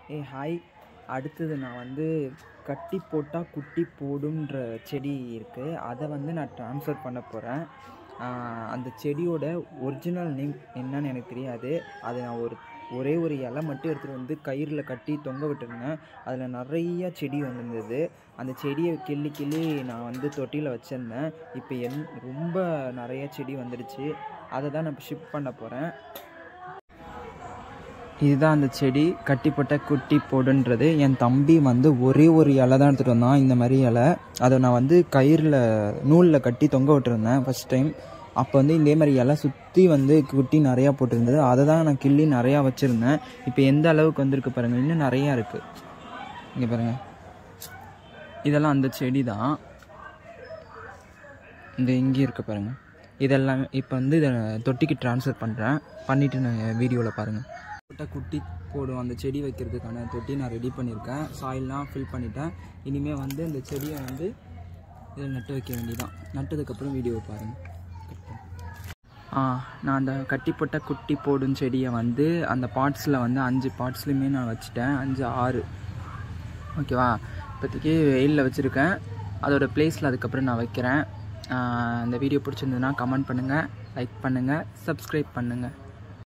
ஏ hi அடுத்தது நான் வந்து கட்டி போட்டால் குட்டி போடுன்ற செடி இருக்குது அதை வந்து நான் ட்ரான்ஸ்ஃபர் பண்ண போகிறேன் அந்த செடியோட ஒரிஜினல் நேம் என்னன்னு எனக்கு தெரியாது அதை நான் ஒரு ஒரே ஒரு இலை மட்டும் எடுத்துகிட்டு வந்து கயிறில் கட்டி தொங்க விட்டுருந்தேன் அதில் நிறைய செடி வந்திருந்தது அந்த செடியை கிள்ளி கிள்ளி நான் வந்து தொட்டியில் வச்சுருந்தேன் இப்போ என் ரொம்ப நிறைய செடி வந்துடுச்சு அதை தான் நான் ஷிஃப்ட் பண்ண போகிறேன் இதுதான் அந்த செடி கட்டிப்பட்ட குட்டி போடுன்றது என் தம்பி வந்து ஒரே ஒரு இலை தான் எடுத்துகிட்டு வந்தான் இந்த மாதிரி இலை அதை நான் வந்து கயிறில் நூலில் கட்டி தொங்க விட்டுருந்தேன் ஃபஸ்ட் டைம் அப்போ வந்து இதே மாதிரி இலை சுற்றி வந்து குட்டி நிறையா போட்டிருந்தது அதை தான் நான் கிள்ளி நிறையா வச்சுருந்தேன் இப்போ எந்த அளவுக்கு வந்திருக்கு பாருங்கள் இன்னும் நிறையா இருக்குது இங்கே பாருங்கள் இதெல்லாம் அந்த செடி தான் இந்த இங்கே இருக்க பாருங்கள் இதெல்லாம் இப்போ வந்து இதை தொட்டிக்கு ட்ரான்ஸ்ஃபர் பண்ணுறேன் பண்ணிவிட்டு நான் வீடியோவில் பாருங்கள் போட்ட குட்டி போடும் அந்த செடி வைக்கிறதுக்கான தொட்டி நான் ரெடி பண்ணியிருக்கேன் சாயில்லாம் ஃபில் பண்ணிட்டேன் இனிமேல் வந்து இந்த செடியை வந்து இதில் நட்டு வைக்க வேண்டியதான் நட்டதுக்கப்புறம் வீடியோவை பாருங்கள் ஆ நான் அந்த கட்டி போட்ட குட்டி போடும் செடியை வந்து அந்த பார்ட்ஸில் வந்து அஞ்சு பார்ட்ஸ்லையுமே நான் வச்சுட்டேன் அஞ்சு ஆறு ஓகேவா இப்போதைக்கு வெயிலில் வச்சுருக்கேன் அதோட ப்ளேஸில் அதுக்கப்புறம் நான் வைக்கிறேன் இந்த வீடியோ பிடிச்சிருந்ததுன்னா கமெண்ட் பண்ணுங்கள் லைக் பண்ணுங்கள் சப்ஸ்கிரைப் பண்ணுங்கள்